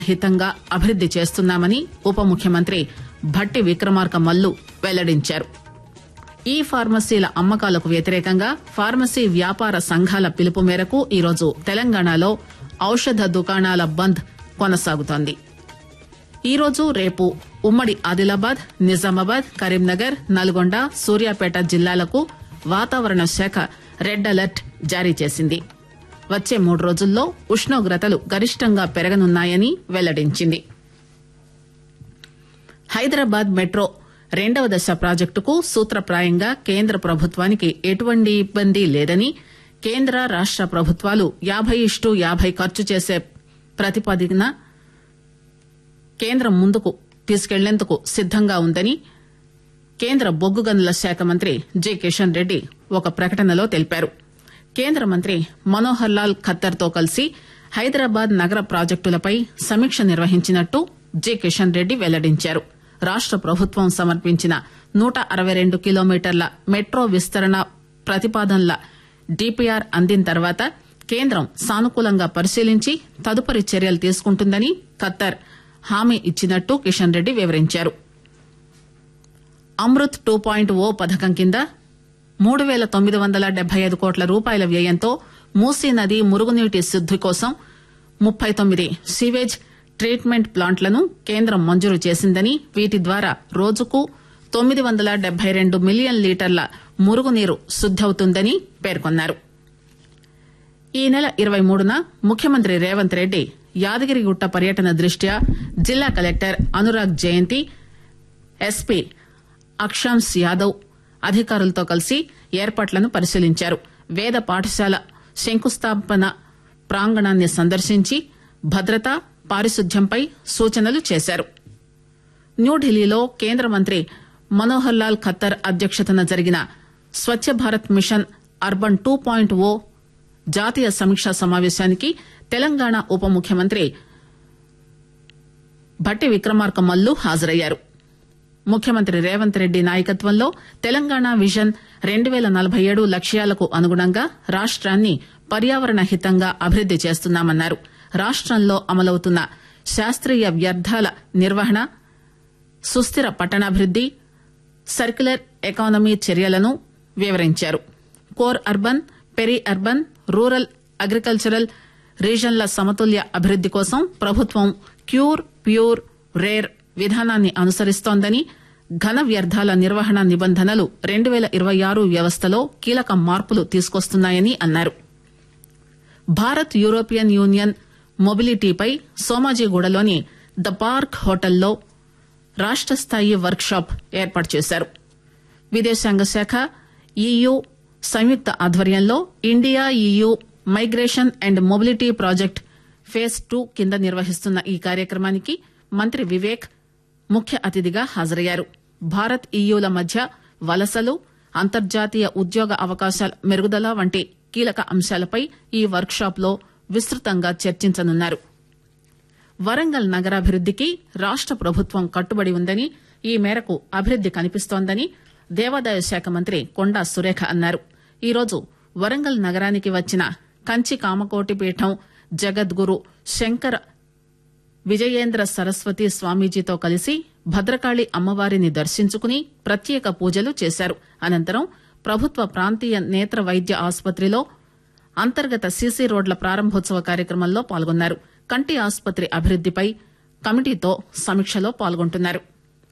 హితంగా అభివృద్ది చేస్తున్నామని ఉప ముఖ్యమంత్రి భట్టి విక్రమార్క మల్లు వెల్లడించారు ఈ ఫార్మసీల అమ్మకాలకు వ్యతిరేకంగా ఫార్మసీ వ్యాపార సంఘాల పిలుపు మేరకు ఈరోజు తెలంగాణలో ఔషధ దుకాణాల బంద్ కొనసాగుతోంది ఈరోజు రేపు ఉమ్మడి ఆదిలాబాద్ నిజామాబాద్ కరీంనగర్ నల్గొండ సూర్యాపేట జిల్లాలకు వాతావరణ శాఖ రెడ్ అలర్ట్ జారీ చేసింది వచ్చే మూడు రోజుల్లో ఉష్ణోగ్రతలు గరిష్టంగా పెరగనున్నాయని వెల్లడించింది హైదరాబాద్ మెట్రో రెండవ దశ ప్రాజెక్టుకు సూత్రప్రాయంగా కేంద్ర ప్రభుత్వానికి ఎటువంటి ఇబ్బంది లేదని కేంద్ర రాష్ట ప్రభుత్వాలు యాభై ఇష్టు యాభై ఖర్చు చేసే ప్రతిపాదన కేంద్రం ముందుకు తీసుకెళ్లేందుకు సిద్దంగా ఉందని కేంద్ర బొగ్గు గనుల శాఖ మంత్రి జి కిషన్ రెడ్డి ఒక ప్రకటనలో తెలిపారు కేంద్ర మంత్రి మనోహర్ లాల్ ఖత్తర్ తో కలిసి హైదరాబాద్ నగర ప్రాజెక్టులపై సమీక్ష నిర్వహించినట్టు జి కిషన్ రెడ్డి వెల్లడించారు రాష్ట ప్రభుత్వం సమర్పించిన నూట అరవై రెండు కిలోమీటర్ల మెట్రో విస్తరణ ప్రతిపాదనల డిపిఆర్ అందిన తర్వాత కేంద్రం సానుకూలంగా పరిశీలించి తదుపరి చర్యలు తీసుకుంటుందని ఖత్తర్ హామీ ఇచ్చినట్టు కిషన్ రెడ్డి వివరించారు అమృత్ టూ పాయింట్ ఓ పథకం కింద మూడు పేల తొమ్మిది వందల డెబ్బై ఐదు కోట్ల రూపాయల వ్యయంతో మూసీ నది మురుగునీటి శుద్ది కోసం ముప్పై తొమ్మిది సీవేజ్ ట్రీట్మెంట్ ప్లాంట్లను కేంద్రం మంజూరు చేసిందని వీటి ద్వారా రోజుకు తొమ్మిది వందల డెబ్బై రెండు మిలియన్ లీటర్ల మురుగునీరు శుద్దవుతుందని పేర్కొన్నారు ఈ నెల ఇరవై మూడున ముఖ్యమంత్రి రేవంత్ రెడ్డి యాదగిరిగుట్ట పర్యటన దృష్ట్యా జిల్లా కలెక్టర్ అనురాగ్ జయంతి ఎస్పీ అక్షాంశ్ యాదవ్ అధికారులతో కలిసి ఏర్పాట్లను పరిశీలించారు వేద పాఠశాల శంకుస్థాపన ప్రాంగణాన్ని సందర్శించి భద్రత పారిశుద్ధ్యంపై సూచనలు చేశారు న్యూఢిల్లీలో కేంద్ర మంత్రి మనోహర్ లాల్ ఖత్తర్ అధ్యక్షతన జరిగిన Swachh Bharat mission urban two point O జాతీయ సమీక్షా సమావేశానికి తెలంగాణ ఉప ముఖ్యమంత్రి భట్టి విక్రమార్క మల్లు హాజరయ్యారు ముఖ్యమంత్రి రేవంత్ రెడ్డి నాయకత్వంలో తెలంగాణ విజన్ రెండు పేల నలభై ఏడు లక్ష్యాలకు అనుగుణంగా రాష్ట్రాన్ని పర్యావరణ హితంగా అభివృద్ది చేస్తున్నామన్నారు రాష్ట్రంలో అమలవుతున్న శాస్త్రీయ వ్యర్థాల నిర్వహణ సుస్థిర పట్టణాభివృద్ది సర్క్యులర్ ఎకానమీ చర్యలను వివరించారు core urban peri urban rural agricultural రీజన్ల సమతుల్య అభివృద్ది కోసం ప్రభుత్వం క్యూర్ ప్యూర్ రేర్ విధానాన్ని అనుసరిస్తోందని ఘన వ్యర్థాల నిర్వహణ నిబంధనలు రెండు పేల ఇరవై ఆరు వ్యవస్థలో కీలక మార్పులు తీసుకొస్తున్నాయని అన్నారు భారత్ యూరోపియన్ యూనియన్ మొబిలిటీపై సోమాజిగూడలోని ద పార్క్ హోటల్లో రాష్ట స్థాయి వర్క్ షాప్ ఏర్పాటు చేశారు విదేశాంగ శాఖ ఈయూ సంయుక్త ఆధ్వర్యంలో India EU migration and mobility project phase two కింద నిర్వహిస్తున్న ఈ కార్యక్రమానికి మంత్రి వివేక్ ముఖ్య అతిథిగా హాజరయ్యారు భారత్ ఈయూల మధ్య వలసలు అంతర్జాతీయ ఉద్యోగ అవకాశాల మెరుగుదల వంటి కీలక అంశాలపై ఈ వర్క్ షాప్ లో విస్తృతంగా చర్చించనున్నారు వరంగల్ నగరాభివృద్దికి రాష్ట ప్రభుత్వం కట్టుబడి ఉందని ఈ మేరకు అభివృద్ది కనిపిస్తోందని దేవాదాయ శాఖ మంత్రి కొండా సురేఖ అన్నారు ఈరోజు వరంగల్ నగరానికి వచ్చిన కంచి కామకోటి పీఠం జగద్గురు శంకర విజయేంద్ర సరస్వతి స్వామీజీతో కలిసి భద్రకాళి అమ్మవారిని దర్శించుకుని ప్రత్యేక పూజలు చేశారు అనంతరం ప్రభుత్వ ప్రాంతీయ నేత్ర వైద్య ఆసుపత్రిలో అంతర్గత సీసీ రోడ్ల ప్రారంభోత్సవ కార్యక్రమంలో పాల్గొన్నారు కంటి ఆసుపత్రి అభివృద్దిపై కమిటీతో సమీక్షలో పాల్గొంటున్నారు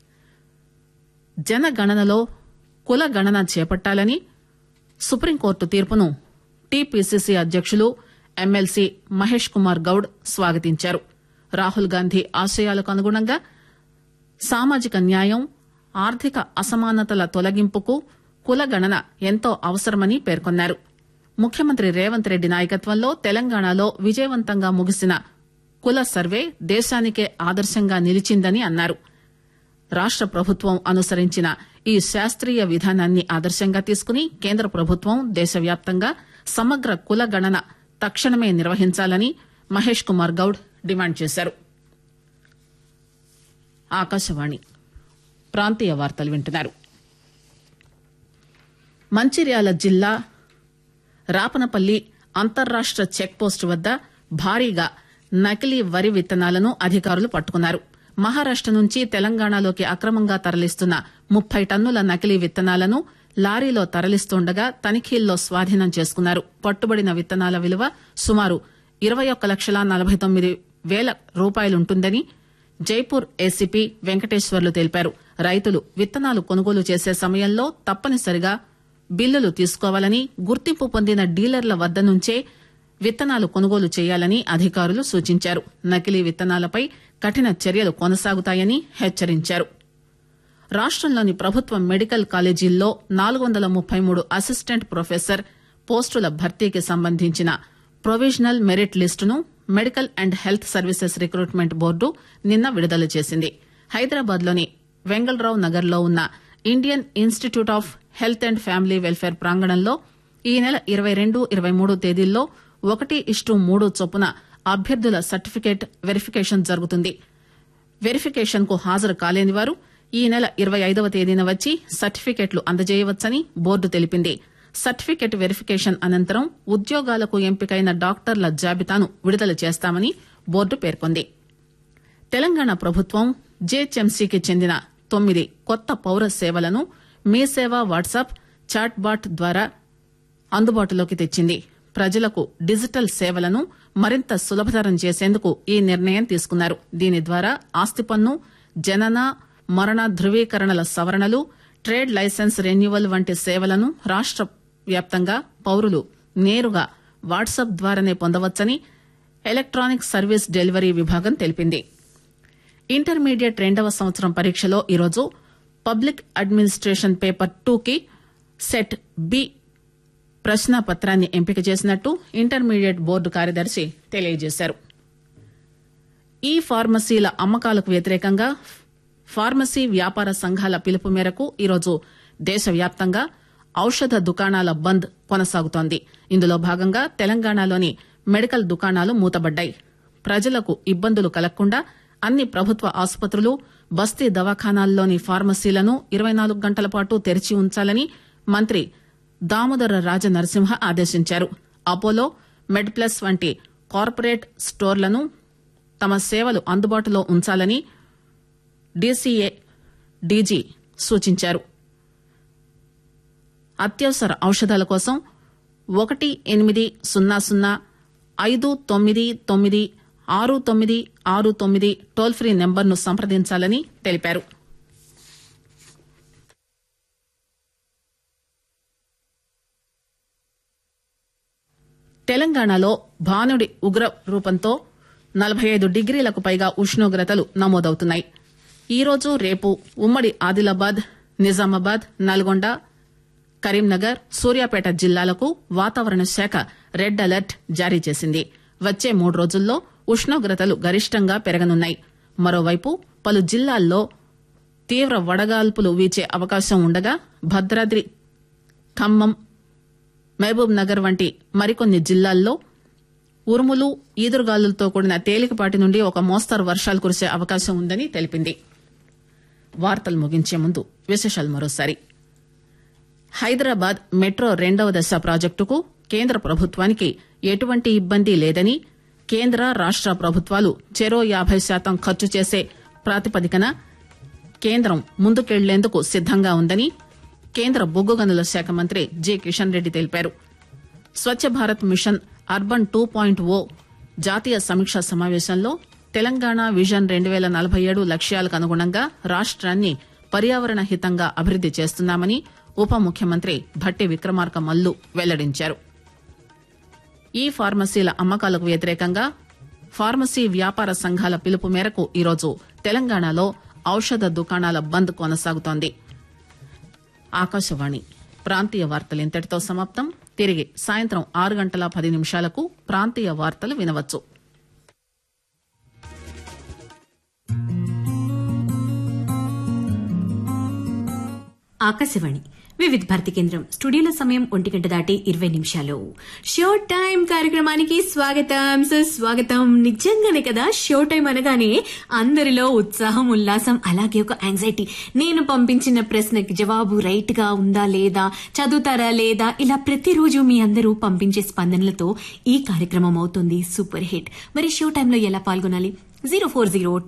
జనగణనలో కుల గణన చేపట్టాలని సుప్రీంకోర్టు తీర్పును టీపీసీసీ అధ్యకులు ఎమ్మెల్సీ మహేష్ కుమార్ గౌడ్ స్వాగతించారు రాహుల్ గాంధీ ఆశయాలకు అనుగుణంగా సామాజిక న్యాయం ఆర్థిక అసమానతల తొలగింపుకు కుల గణన ఎంతో అవసరమని పేర్కొన్నారు ముఖ్యమంత్రి రేవంత్ రెడ్డి నాయకత్వంలో తెలంగాణలో విజయవంతంగా ముగిసిన కుల సర్వే దేశానికే ఆదర్శంగా నిలిచిందని అన్నారు రాష్ట ప్రభుత్వం అనుసరించిన ఈ శాస్త్రీయ విధానాన్ని ఆదర్శంగా తీసుకుని కేంద్ర ప్రభుత్వం దేశవ్యాప్తంగా సమగ్ర కుల గణన తక్షణమే నిర్వహించాలని మహేష్ కుమార్ గౌడ్ డిమాండ్ చేశారు ఆకాశవాణి ప్రాంతీయ వార్తలు వింటున్నారు మంచిర్యాల జిల్లా రాపనపల్లి అంతర్రాష్ట చెక్ పోస్టు వద్ద భారీగా నకిలీ వరి విత్తనాలను అధికారులు పట్టుకున్నారు మహారాష్ట నుంచి తెలంగాణలోకి అక్రమంగా తరలిస్తున్న ముప్పై టన్నుల నకిలీ విత్తనాలను లారీలో తరలిస్తుండగా తనిఖీల్లో స్వాధీనం చేసుకున్నారు పట్టుబడిన విత్తనాల విలువ సుమారు ఇరవై ఒక్క లక్షల నలభై తొమ్మిది వేల రూపాయలుంటుందని జైపూర్ ఏసీపీ వెంకటేశ్వర్లు తెలిపారు రైతులు విత్తనాలు కొనుగోలు చేసే సమయంలో తప్పనిసరిగా బిల్లులు తీసుకోవాలని గుర్తింపు పొందిన డీలర్ల వద్ద నుంచే విత్తనాలు కొనుగోలు చేయాలని అధికారులు సూచించారు నకిలీ విత్తనాలపై కఠిన చర్యలు కొనసాగుతాయని హెచ్చరించారు రాష్టంలోని ప్రభుత్వ మెడికల్ కాలేజీల్లో నాలుగు వందల ముప్పై మూడు అసిస్టెంట్ ప్రొఫెసర్ పోస్టుల భర్తీకి సంబంధించిన ప్రొవిజనల్ మెరిట్ లిస్టును medical and health services recruitment board నిన్న విడుదల చేసింది హైదరాబాద్ లోని వెంగళరావు నగర్ లో ఉన్న Indian institute of health and family welfare ప్రాంగణంలో ఈ నెల ఇరవై రెండు ఇరవై మూడు తేదీల్లో ఒకటి ఇష్టు మూడు చొప్పున అభ్యర్థుల సర్టిఫికేట్ వెరిఫికేషన్ జరుగుతుంది వెరిఫికేషన్ కు హాజరు కాలేని వారు ఈ నెల ఇరవై ఐదవ తేదీన వచ్చి సర్టిఫికెట్లు అందజేయవచ్చని బోర్డు తెలిపింది సర్టిఫికెట్ వెరిఫికేషన్ అనంతరం ఉద్యోగాలకు ఎంపికైన డాక్టర్ల జాబితాను విడుదల చేస్తామని బోర్డు పేర్కొంది తెలంగాణ ప్రభుత్వం జేహెచ్ఎంసీకి చెందిన తొమ్మిది కొత్త పౌర సేవలను మీ సేవ వాట్సాప్ చాట్ బాట్ ద్వారా అందుబాటులోకి తెచ్చింది ప్రజలకు డిజిటల్ సేవలను మరింత సులభతరం చేసేందుకు ఈ నిర్ణయం తీసుకున్నారు దీని ద్వారా ఆస్తి పన్ను జనన మరణ ధృవీకరణల సవరణలు ట్రేడ్ లైసెన్స్ రెన్యువల్ వంటి సేవలను రాష్ట వ్యాప్తంగా పౌరులు నేరుగా వాట్సాప్ ద్వారానే పొందవచ్చని ఎలక్టానిక్ సర్వీస్ డెలివరీ విభాగం తెలిపింది ఇంటర్మీడియట్ రెండవ సంవత్సరం పరీక్షలో ఈరోజు పబ్లిక్ అడ్మినిస్టేషన్ పేపర్ టూ కి సెట్ బి ప్రశ్నాపత్రాన్ని ఎంపిక చేసినట్టు ఇంటర్మీడియట్ బోర్డు కార్యదర్శి తెలియజేశారు ఈ ఫార్మసీల అమ్మకాలకు వ్యతిరేకంగా ఫార్మసీ వ్యాపార సంఘాల పిలుపు మేరకు ఈరోజు దేశవ్యాప్తంగా ఔషధ దుకాణాల బంద్ కొనసాగుతోంది ఇందులో భాగంగా తెలంగాణలోని మెడికల్ దుకాణాలు మూతబడ్డాయి ప్రజలకు ఇబ్బందులు కలగకుండా అన్ని ప్రభుత్వ ఆసుపత్రులు బస్తీ దవాఖానాల్లోని ఫార్మసీలను ఇరవై నాలుగు గంటల పాటు తెరిచి ఉంచాలని మంత్రి దామోదర రాజ నరసింహ ఆదేశించారు అపోలో మెడ్ప్లస్ వంటి కార్పొరేట్ స్టోర్లను తమ సేవలు అందుబాటులో ఉంచాలని డీసీఏ డీజీ సూచించారు అత్యవసర ఔషధాల కోసం ఒకటి ఎనిమిది సున్నా సున్నా ఐదు తొమ్మిది తొమ్మిది ఆరు తొమ్మిది ఆరు తొమ్మిది టోల్ ఫ్రీ నెంబర్ను సంప్రదించాలని తెలిపారు తెలంగాణలో భానుడి ఉగ్ర రూపంతో నలభై ఐదు డిగ్రీలకు పైగా ఉష్ణోగ్రతలు నమోదవుతున్నాయి ఈరోజు రేపు ఉమ్మడి ఆదిలాబాద్ నిజామాబాద్ నల్గొండ కరీంనగర్ సూర్యాపేట జిల్లాలకు వాతావరణ శాఖ రెడ్ అలర్ట్ జారీ చేసింది వచ్చే మూడు రోజుల్లో ఉష్ణోగ్రతలు గరిష్టంగా పెరగనున్నాయి మరోవైపు పలు జిల్లాల్లో తీవ్ర వడగాల్పులు వీచే అవకాశం ఉండగా భద్రాద్రి ఖమ్మం మహబూబ్ నగర్ వంటి మరికొన్ని జిల్లాల్లో ఉరుములు ఈదురుగాలులతో కూడిన తేలికపాటి నుండి ఒక మోస్తరు వర్షాలు కురిసే అవకాశం ఉందని తెలిపింది వార్తలు ముగించే ముందు విశేషాలు మరోసారి హైదరాబాద్ మెట్రో రెండవ దశ ప్రాజెక్టుకు కేంద్ర ప్రభుత్వానికి ఎటువంటి ఇబ్బంది లేదని కేంద్ర రాష్ట ప్రభుత్వాలు చెరో యాభై శాతం ఖర్చు చేసే ప్రాతిపదికన కేంద్రం ముందుకెళ్లేందుకు సిద్దంగా ఉందని కేంద్ర బొగ్గు గనుల శాఖ మంత్రి జి కిషన్ రెడ్డి తెలిపారు Swachh Bharat mission urban two point O జాతీయ సమీక్షా సమావేశంలో తెలంగాణ విజన్ రెండు పేల నలభై ఏడు లక్ష్యాలకు అనుగుణంగా రాష్ట్రాన్ని పర్యావరణ హితంగా అభివృద్ది చేస్తున్నామని ఉప ముఖ్యమంత్రి భట్టి విక్రమార్క మల్లు వెల్లడించారు ఈ ఫార్మసీల అమ్మకాలకు వ్యతిరేకంగా ఫార్మసీ వ్యాపార సంఘాల పిలుపు మేరకు ఈరోజు తెలంగాణలో ఔషధ దుకాణాల బంద్ కొనసాగుతోంది ఆకాశవాణి ప్రాంతీయ వార్తలు ఇంతటితో సమాప్తం తిరిగి సాయంత్రం ఆరు గంటల పది నిమిషాలకు ప్రాంతీయ వార్తలు వినవచ్చు ఆకాశవాణి వివిధ భారతి కేంద్రం స్టూడియోలో సమయం ఒంటి గంట దాటి ఇరవై నిమిషాలు షో టైం కార్యక్రమానికి స్వాగతం సుస్వాగతం నిజంగానే కదా షో టైం అనగానే అందరిలో ఉత్సాహం ఉల్లాసం అలాగే ఒక యాంగ్జైటీ నేను పంపించిన ప్రశ్నకి జవాబు రైట్ గా ఉందా లేదా చదువుతారా లేదా ఇలా ప్రతిరోజు మీ అందరూ పంపించే స్పందనలతో ఈ కార్యక్రమం అవుతుంది సూపర్ హిట్ మరి షో టైంలో ఎలా పాల్గొనాలి జీరో ఫోర్ జీరో